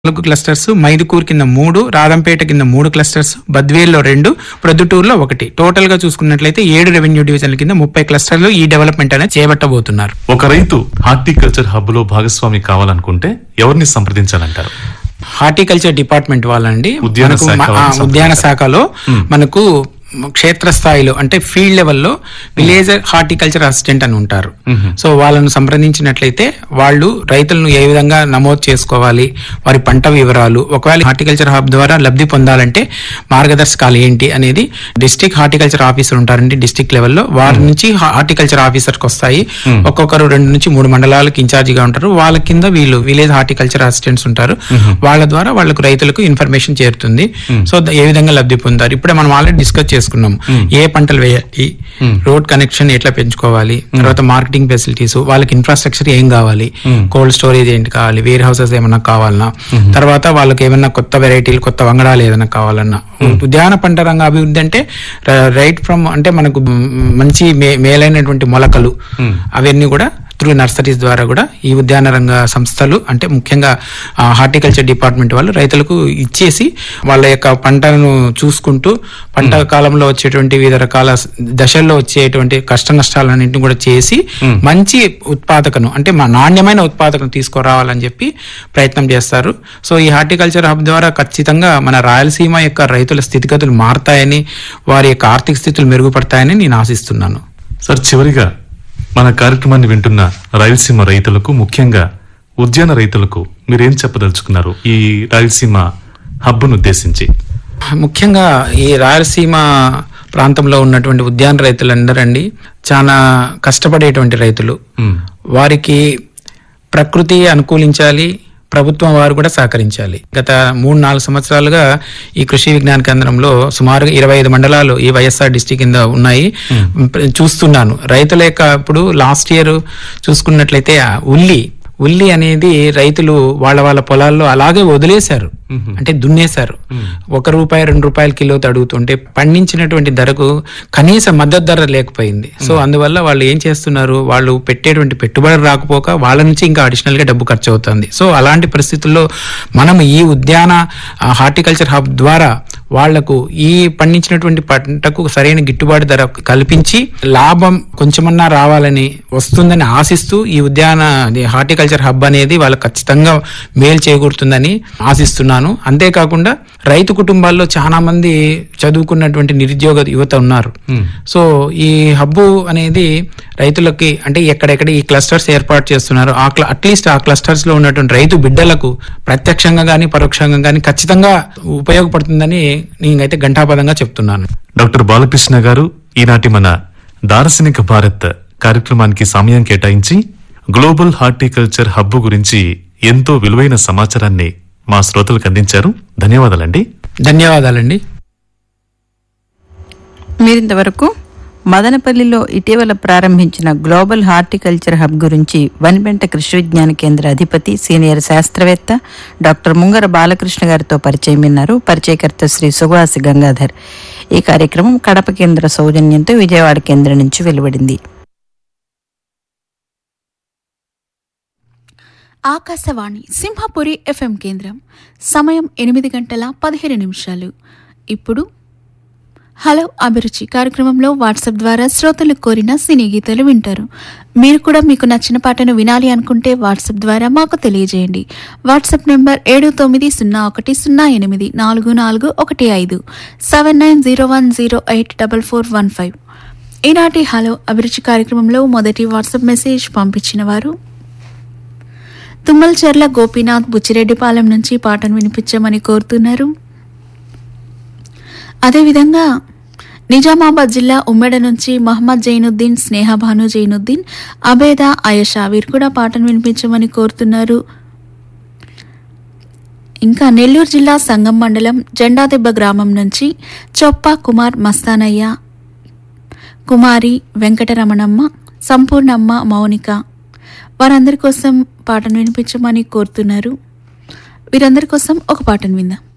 నాలుగు క్లస్టర్స్ మైదుకూరు కింద మూడు రాదంపేట కింద మూడు క్లస్టర్స్ బద్వేల్లో రెండు ప్రొద్దుటూరులో ఒకటి టోటల్ గా చూసుకున్నట్లయితే ఏడు రెవెన్యూ డివిజన్ల కింద ముప్పై క్లస్టర్లు ఈ డెవలప్మెంట్ అనేది చేపట్టబోతున్నారు ఒక రైతు హార్టికల్చర్ హబ్ లో భాగస్వామి కావాలనుకుంటే ఎవరిని సంప్రదించాలంటారు హార్టికల్చర్ డిపార్ట్మెంట్ వాళ్ళండి ఉద్యాన మనకు శాఖ మ- ఆ, వాళ్ళని ఉద్యాన సంప్రదించాలి. శాఖలో మనకు క్షేత్రస్థాయిలో అంటే ఫీల్డ్ లెవెల్లో విలేజ్ హార్టికల్చర్ అసిస్టెంట్ అని ఉంటారు సో వాళ్ళను సంప్రదించినట్లయితే వాళ్ళు రైతులను ఏ విధంగా నమోదు చేసుకోవాలి వారి పంట వివరాలు ఒకవేళ హార్టికల్చర్ హబ్ ద్వారా లబ్ధి పొందాలంటే మార్గదర్శకాలు ఏంటి అనేది డిస్ట్రిక్ట్ హార్టికల్చర్ ఆఫీసర్ ఉంటారండి డిస్ట్రిక్ట్ లెవెల్లో వారి నుంచి హార్టికల్చర్ ఆఫీసర్కి వస్తాయి ఒక్కొక్కరు రెండు నుంచి మూడు మండలాలకు ఇన్ఛార్జిగా ఉంటారు వాళ్ళ కింద వీళ్ళు విలేజ్ హార్టికల్చర్ అసిస్టెంట్స్ ఉంటారు వాళ్ళ ద్వారా వాళ్ళకు రైతులకు ఇన్ఫర్మేషన్ చేరుతుంది సో ద- ఏ విధంగా లబ్ధి పొందారు ఇప్పుడే మనం ఆల్రెడీ డిస్కస్ చేసుకున్నాం ఏ పంటలు వేయాలి రోడ్ కనెక్షన్ ఎట్లా పెంచుకోవాలి తర్వాత మార్కెటింగ్ ఫెసిలిటీస్ వాళ్ళకి ఇన్ఫ్రాస్ట్రక్చర్ ఏం కావాలి కోల్డ్ స్టోరేజ్ ఏంటి కావాలి వేర్ హౌసెస్ ఏమన్నా కావాలన్నా తర్వాత వాళ్ళకి ఏమన్నా కొత్త వెరైటీలు కొత్త వంగడాలు ఏదైనా కావాలన్నా ఉద్యాన పంట రంగ అభివృద్ధి అంటే రైట్ ఫ్రమ్ అంటే మనకు మ్, మంచి మే- మేలైనటువంటి మొలకలు అవన్నీ కూడా త్రూ నర్సరీస్ ద్వారా కూడా ఈ ఉద్యాన రంగ సంస్థలు అంటే ముఖ్యంగా హార్టికల్చర్ డిపార్ట్మెంట్ వాళ్ళు రైతులకు ఇచ్చేసి వాళ్ళ యొక్క పంటను చూసుకుంటూ పంట కాలంలో వచ్చేటువంటి వివిధ రకాల స- దశల్లో వచ్చేటువంటి కష్ట నష్టాలన్నింటిని కూడా చేసి మంచి ఉత్పాదకను అంటే మా నాణ్యమైన ఉత్పాదకను తీసుకురావాలని చెప్పి ప్రయత్నం చేస్తారు సో ఈ హార్టికల్చర్ హబ్ ద్వారా ఖచ్చితంగా మన రాయలసీమ యొక్క రైతుల స్థితిగతులు మారతాయని వారి యొక్క ఆర్థిక స్థితులు మెరుగుపడతాయని నేను ఆశిస్తున్నాను సార్ చివరిగా మన కార్యక్రమాన్ని వింటున్న రాయలసీమ రైతులకు ముఖ్యంగా ఉద్యాన రైతులకు మీరేం చెప్పదలుచుకున్నారు ఈ రాయలసీమ హబ్ను ఉద్దేశించి ముఖ్యంగా ఈ రాయలసీమ ప్రాంతంలో ఉన్నటువంటి ఉద్యాన రైతులందరండి చాలా కష్టపడేటువంటి రైతులు మ్, వారికి ప్రకృతి అనుకూలించాలి ప్రభుత్వం వారు కూడా సహకరించాలి గత మూడు నాలుగు సంవత్సరాలుగా ఈ కృషి విజ్ఞాన కేంద్రంలో సుమారుగా ఇరవై ఐదు మండలాలు ఈ వైఎస్ఆర్ డిస్టిక్ కింద ఉన్నాయి చూస్తున్నాను రైతుల యొక్క ఇప్పుడు లాస్ట్ ఇయర్ చూసుకున్నట్లయితే ఆ ఉల్లి ఉల్లి అనేది రైతులు వాళ్ళ వాళ్ళ పొలాల్లో అలాగే వదిలేశారు అంటే దున్నేశారు ఒక రూపాయి రెండు రూపాయల కిలో అడుగుతుంటే పండించినటువంటి ధరకు కనీస మద్దతు ధర లేకపోయింది సో అందువల్ల వాళ్ళు ఏం చేస్తున్నారు వాళ్ళు పెట్టేటువంటి పెట్టుబడి రాకపోక వాళ్ళ నుంచి ఇంకా అడిషనల్ గా డబ్బు ఖర్చు అవుతుంది సో అలాంటి పరిస్థితుల్లో మనం ఈ ఉద్యాన హార్టికల్చర్ హబ్ ద్వారా వాళ్లకు ఈ పండించినటువంటి పంటకు సరైన గిట్టుబాటు ధర కల్పించి లాభం కొంచెమన్నా రావాలని వస్తుందని ఆశిస్తూ ఈ ఉద్యాన అది హార్టికల్చర్ హబ్ అనేది వాళ్ళకి ఖచ్చితంగా మేలు చేకూరుతుందని ఆశిస్తున్నాను అంతేకాకుండా రైతు కుటుంబాల్లో చాలా మంది చదువుకున్నటువంటి నిరుద్యోగ యువత ఉన్నారు సో ఈ హబ్బు అనేది రైతులకి అంటే ఎక్కడెక్కడ ఈ క్లస్టర్స్ ఏర్పాటు చేస్తున్నారు ఆ అట్లీస్ట్ ఆ క్లస్టర్స్ లో ఉన్నటువంటి రైతు బిడ్డలకు ప్రత్యక్షంగా గానీ పరోక్షంగా గానీ ఖచ్చితంగా ఉపయోగపడుతుందని నేనైతే ఘంటాపదంగా చెప్తున్నాను డాక్టర్ బాలకృష్ణ గారు ఈనాటి మన దార్శనిక భారత్ కార్యక్రమానికి సమయం కేటాయించి గ్లోబల్ హార్టికల్చర్ హబ్ గురించి ఎంతో విలువైన సమాచారాన్ని మా శ్రోతలకు అందించారు ధన్యవాదాలండి ధన్యవాదాలండి మీరింతవరకు మదనపల్లిలో ఇటీవల ప్రారంభించిన గ్లోబల్ హార్టికల్చర్ హబ్ గురించి వనిపెంట కృషి విజ్ఞాన కేంద్ర అధిపతి సీనియర్ శాస్త్రవేత్త డాక్టర్ ముంగర బాలకృష్ణ గారితో పరిచయం విన్నారు పరిచయకర్త శ్రీ సుభాసి గంగాధర్ ఈ కార్యక్రమం కడప కేంద్ర సౌజన్యంతో విజయవాడ కేంద్రం నుంచి వెలువడింది ఆకాశవాణి సింహపురి ఎఫ్ఎం కేంద్రం సమయం ఎనిమిది గంటల పదిహేను నిమిషాలు ఇప్పుడు హలో అభిరుచి కార్యక్రమంలో వాట్సాప్ ద్వారా శ్రోతలు కోరిన సినీ గీతాలు వింటారు మీరు కూడా మీకు నచ్చిన పాటను వినాలి అనుకుంటే వాట్సాప్ ద్వారా మాకు తెలియజేయండి వాట్సాప్ నెంబర్ ఏడు తొమ్మిది సున్నా ఒకటి సున్నా ఎనిమిది నాలుగు నాలుగు ఒకటి ఐదు seven nine zero one zero eight double four one five ఈనాటి హలో అభిరుచి కార్యక్రమంలో మొదటి వాట్సాప్ మెసేజ్ పంపించిన వారు తుమ్మలచెర్ల గోపీనాథ్ బుచ్చిరెడ్డిపాలెం నుంచి పాటను వినిపించమని కోరుతున్నారు అదేవిధంగా నిజామాబాద్ జిల్లా ఉమ్మెడ నుంచి మహమ్మద్ జైనుద్దీన్ స్నేహభాను జైనుద్దీన్ అబేదా అయషా వీరు కూడా పాటను వినిపించమని కోరుతున్నారు ఇంకా నెల్లూరు జిల్లా సంగం మండలం జెండాదెబ్బ గ్రామం నుంచి చొప్ప కుమార్ మస్తానయ్య కుమారి వెంకటరమణమ్మ సంపూర్ణమ్మ మౌనిక వారందరి కోసం పాటను వినిపించమని కోరుతున్నారు వీరందరి కోసం ఒక పాటను విందాం